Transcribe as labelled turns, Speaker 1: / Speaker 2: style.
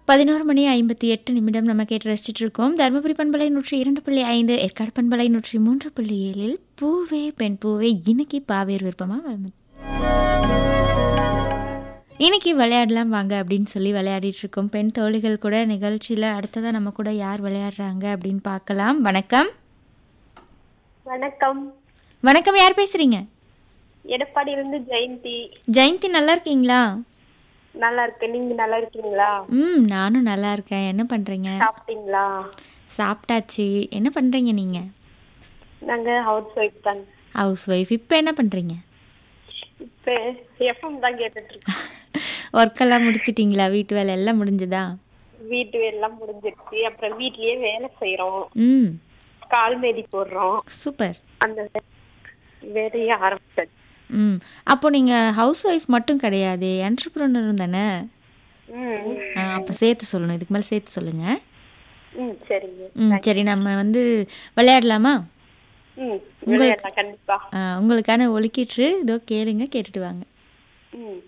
Speaker 1: பதினோரு மணி ஐம்பத்தி எட்டு நிமிடம் நம்ம கேட்டு ரசிச்சுட்டு இருக்கோம் தருமபுரி பண்பலை நூற்றி இரண்டு புள்ளி ஐந்து ஏற்காடு பண்பலை நூற்றி மூன்று புள்ளி ஏழில் பூவே பெண் பூவே இன்னைக்கு பாவேர் விருப்பமா வளர்ந்து இன்னைக்கு விளையாடலாம் வாங்க அப்படின்னு சொல்லி விளையாடிட்டு இருக்கோம் பெண் தோழிகள் கூட நிகழ்ச்சியில் அடுத்ததாக நம்ம கூட யார் விளையாடுறாங்க அப்படின்னு பார்க்கலாம் வணக்கம்
Speaker 2: வணக்கம்
Speaker 1: வணக்கம் யார் பேசுறீங்க
Speaker 2: எடப்பாடியிலிருந்து ஜெயந்தி
Speaker 1: ஜெயந்தி நல்லா இருக்கீங்களா
Speaker 2: நல்லா இருக்கு நீங்க நல்லா இருக்கீங்களா
Speaker 1: ம் நானும் நல்லா இருக்கேன் என்ன பண்ணுறீங்க
Speaker 2: சாப்பிட்டீங்களா
Speaker 1: சாப்பிட்டாச்சு என்ன பண்ணுறீங்க நீங்கள்
Speaker 2: நாங்க ஹவுஸ் ஒய்ஃப் தான்
Speaker 1: ஹவுஸ் ஒய்ஃப் இப்போ என்ன பண்ணுறீங்க
Speaker 2: இப்ப எஃப்எம் தான் கேட்டுட்டு இருக்கோம்
Speaker 1: ஒர்க்கெல்லாம் முடிச்சிட்டிங்களா வீட்டு வேலை எல்லாம் முடிஞ்சுதா
Speaker 2: வீட்டு வேலைலாம் முடிஞ்சிருச்சு அப்புறம் வீட்லயே வேலை செய்யறோம்
Speaker 1: ம்
Speaker 2: கால் மேடி போடுறோம்
Speaker 1: சூப்பர்
Speaker 2: அந்த வே- வேலையை ஆரம்பிச்சது
Speaker 1: ம் அப்போ நீங்கள் ஹவுஸ் ஒய்ஃப் மட்டும் கிடையாது என்டர்பிரனரும் தானே
Speaker 2: ம்
Speaker 1: அப்போ சேர்த்து சொல்லணும் இதுக்கு மேலே சேர்த்து சொல்லுங்கள்
Speaker 2: ம் சரிங்க
Speaker 1: ம் சரி நம்ம வந்து விளையாடலாமா
Speaker 2: ம் விளையாடலாம் கண்டிப்பா
Speaker 1: ஆ, உங்களுக்கான ஒலிக்கிட்டு இதோ கேளுங்க கேட்டுட்டு வாங்க
Speaker 2: ம்